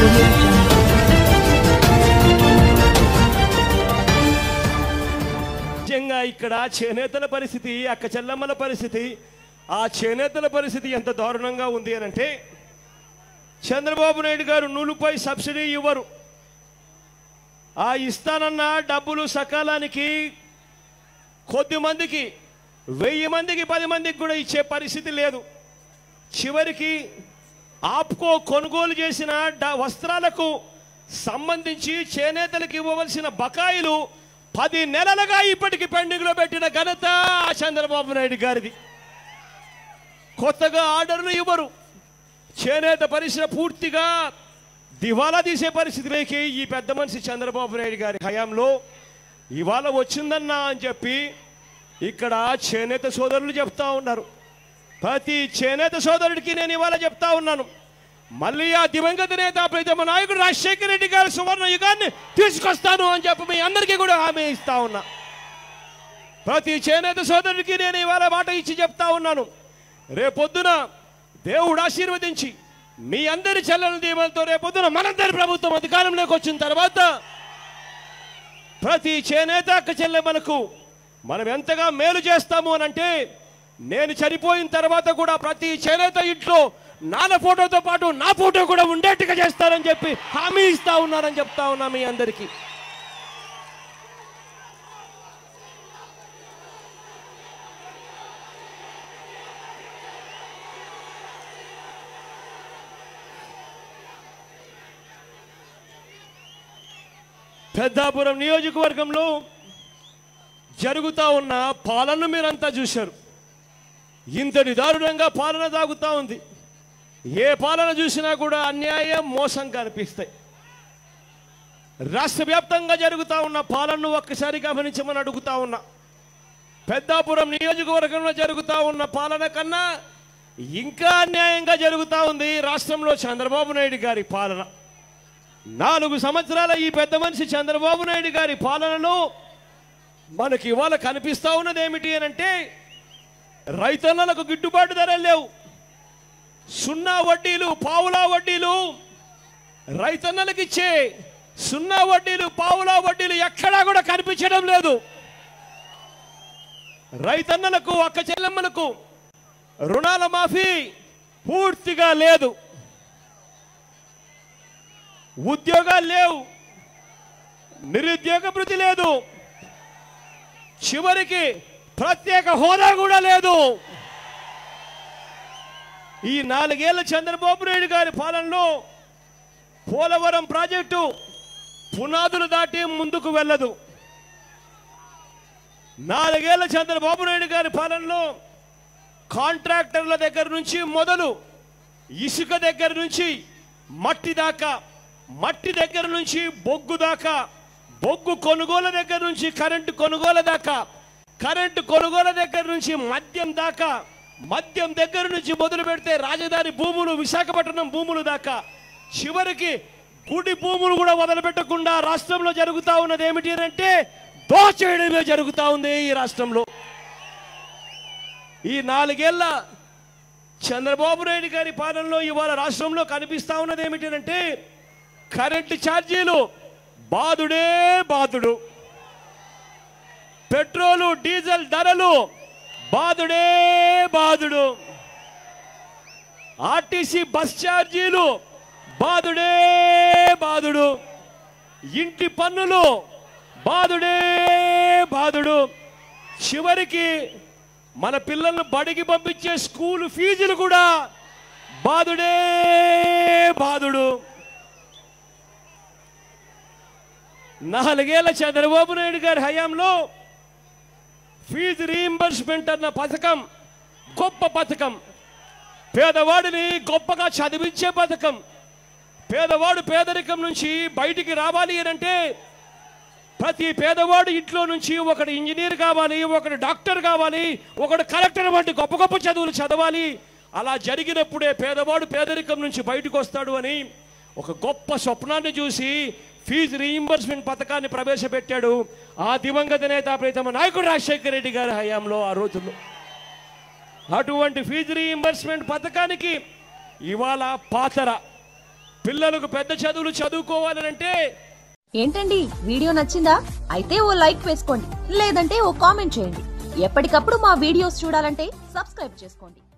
audio jungle. ముఖ్యంగా ఇక్కడ చేనేతల పరిస్థితి అక్క చెల్లమ్మల పరిస్థితి ఆ చేనేతల పరిస్థితి ఎంత దారుణంగా ఉంది అని అంటే చంద్రబాబు నాయుడు గారు నూలుపై సబ్సిడీ ఇవ్వరు ఆ ఇస్తానన్న డబ్బులు సకాలానికి కొద్ది మందికి వెయ్యి మందికి పది మందికి కూడా ఇచ్చే పరిస్థితి లేదు చివరికి ఆప్కో కొనుగోలు చేసిన డ- వస్త్రాలకు సంబంధించి చేనేతలకు ఇవ్వవలసిన బకాయిలు పది నెలలుగా ఇప్పటికి పెండింగ్లో పెట్టిన ఘనత ఆ చంద్రబాబు నాయుడు గారిది కొత్తగా ఆర్డర్లు ఇవ్వరు చేనేత పరిశ్రమ పూర్తిగా దివాలా తీసే పరిస్థితిలోకి ఈ పెద్ద మనిషి చంద్రబాబు నాయుడు గారి హయాంలో ఇవాళ వచ్చిందన్నా అని చెప్పి ఇక్కడ చేనేత సోదరులు చెప్తా ఉన్నారు ప్రతి చేనేత సోదరుడికి నేను ఇవాళ చెప్తా ఉన్నాను మళ్ళీ ఆ దివంగత నేత ప్రీతమ నాయకుడు రాజశేఖర రెడ్డి గారి సువర్ణ యుగాన్ని తీసుకొస్తాను అని చెప్పి మీ అందరికీ కూడా హామీ ఇస్తా ఉన్నా ప్రతి చేనేత సోదరుడికి నేను ఇవాళ మాట ఇచ్చి చెప్తా ఉన్నాను రేపొద్దున దేవుడు ఆశీర్వదించి మీ అందరి చెల్లెల దీవెనతో రేపొద్దున మనందరి ప్రభుత్వం అధికారంలోకి వచ్చిన తర్వాత ప్రతి చేనేత అక్క చెల్లెమ్మలకు మనం ఎంతగా మేలు చేస్తాము అని అంటే నేను చనిపోయిన తర్వాత కూడా ప్రతి చేనేత ఇంట్లో నాన్న ఫోటోతో పాటు నా ఫోటో కూడా ఉండేట్టుగా చేస్తారని చెప్పి హామీ ఇస్తా ఉన్నారని చెప్తా ఉన్నా మీ అందరికీ పెద్దాపురం నియోజకవర్గంలో జరుగుతా ఉన్న పాలనను మీరంతా చూశారు ఇంతటి దారుణంగా పాలన సాగుతూ ఉంది ఏ పాలన చూసినా కూడా అన్యాయం మోసం కనిపిస్తాయి రాష్ట్ర వ్యాప్తంగా జరుగుతూ ఉన్న పాలనను ఒక్కసారి గమనించమని అడుగుతా ఉన్నా పెద్దాపురం నియోజకవర్గంలో జరుగుతూ ఉన్న పాలన కన్నా ఇంకా అన్యాయంగా జరుగుతూ ఉంది రాష్ట్రంలో చంద్రబాబు నాయుడు గారి పాలన నాలుగు సంవత్సరాల ఈ పెద్ద మనిషి చంద్రబాబు నాయుడు గారి పాలనలో మనకి ఇవాళ కనిపిస్తా ఉన్నది ఏమిటి అని అంటే రైతన్నలకు గిట్టుబాటు ధరలు లేవు సున్నా వడ్డీలు పావులా వడ్డీలు రైతన్నలకు ఇచ్చే సున్నా వడ్డీలు పావులా వడ్డీలు ఎక్కడా కూడా కనిపించడం లేదు రైతన్నలకు అక్క చెల్లెమ్మలకు రుణాల మాఫీ పూర్తిగా లేదు ఉద్యోగాలు లేవు నిరుద్యోగ భృతి లేదు చివరికి ప్రత్యేక హోదా కూడా లేదు ఈ నాలుగేళ్ల చంద్రబాబు నాయుడు గారి పాలనలో పోలవరం ప్రాజెక్టు పునాదులు దాటి ముందుకు వెళ్ళదు నాలుగేళ్ల చంద్రబాబు నాయుడు గారి పాలనలో కాంట్రాక్టర్ల దగ్గర నుంచి మొదలు ఇసుక దగ్గర నుంచి మట్టి దాకా మట్టి దగ్గర నుంచి బొగ్గు దాకా బొగ్గు కొనుగోలు దగ్గర నుంచి కరెంటు కొనుగోలు దాకా కరెంటు కొనుగోలు దగ్గర నుంచి మద్యం దాకా మద్యం దగ్గర నుంచి మొదలు పెడితే రాజధాని భూములు విశాఖపట్నం భూములు దాకా చివరికి గుడి భూములు కూడా వదిలిపెట్టకుండా రాష్ట్రంలో జరుగుతా ఉన్నది ఏమిటి అంటే దోచేయడమే జరుగుతా ఉంది ఈ రాష్ట్రంలో ఈ నాలుగేళ్ల చంద్రబాబు నాయుడు గారి పాలనలో ఇవాళ రాష్ట్రంలో కనిపిస్తా ఉన్నది ఏమిటంటే కరెంటు ఛార్జీలు బాదుడే బాదుడు పెట్రోలు డీజిల్ ధరలు బాదుడే బాదుడు ఆర్టీసీ బస్ ఛార్జీలు బాదుడే బాదుడు ఇంటి పన్నులు బాదుడే బాదుడు చివరికి మన పిల్లలను బడికి పంపించే స్కూల్ ఫీజులు కూడా బాదుడే బాదుడు నాలుగేళ్ల చంద్రబాబు నాయుడు గారి హయాంలో ఫీజు రీయింబర్స్మెంట్ అన్న పథకం గొప్ప పథకం పేదవాడిని గొప్పగా చదివించే పథకం పేదవాడు పేదరికం నుంచి బయటికి రావాలి అని అంటే ప్రతి పేదవాడు ఇంట్లో నుంచి ఒకడు ఇంజనీర్ కావాలి ఒకడు డాక్టర్ కావాలి ఒకడు కలెక్టర్ వంటి గొప్ప గొప్ప చదువులు చదవాలి అలా జరిగినప్పుడే పేదవాడు పేదరికం నుంచి బయటకు వస్తాడు అని ఒక గొప్ప స్వప్నాన్ని చూసి ఫీజు రీయింబర్స్మెంట్ పథకాన్ని ప్రవేశపెట్టాడు ఆ దివంగత నేత ప్రీతమ నాయకుడు రాజశేఖర రెడ్డి గారి హయాంలో ఆ రోజుల్లో అటువంటి ఫీజు రీయింబర్స్మెంట్ పథకానికి ఇవాళ పాతర పిల్లలకు పెద్ద చదువులు చదువుకోవాలంటే ఏంటండి వీడియో నచ్చిందా అయితే ఓ లైక్ వేసుకోండి లేదంటే ఓ కామెంట్ చేయండి ఎప్పటికప్పుడు మా వీడియోస్ చూడాలంటే సబ్స్క్రైబ్ చేసుకోండి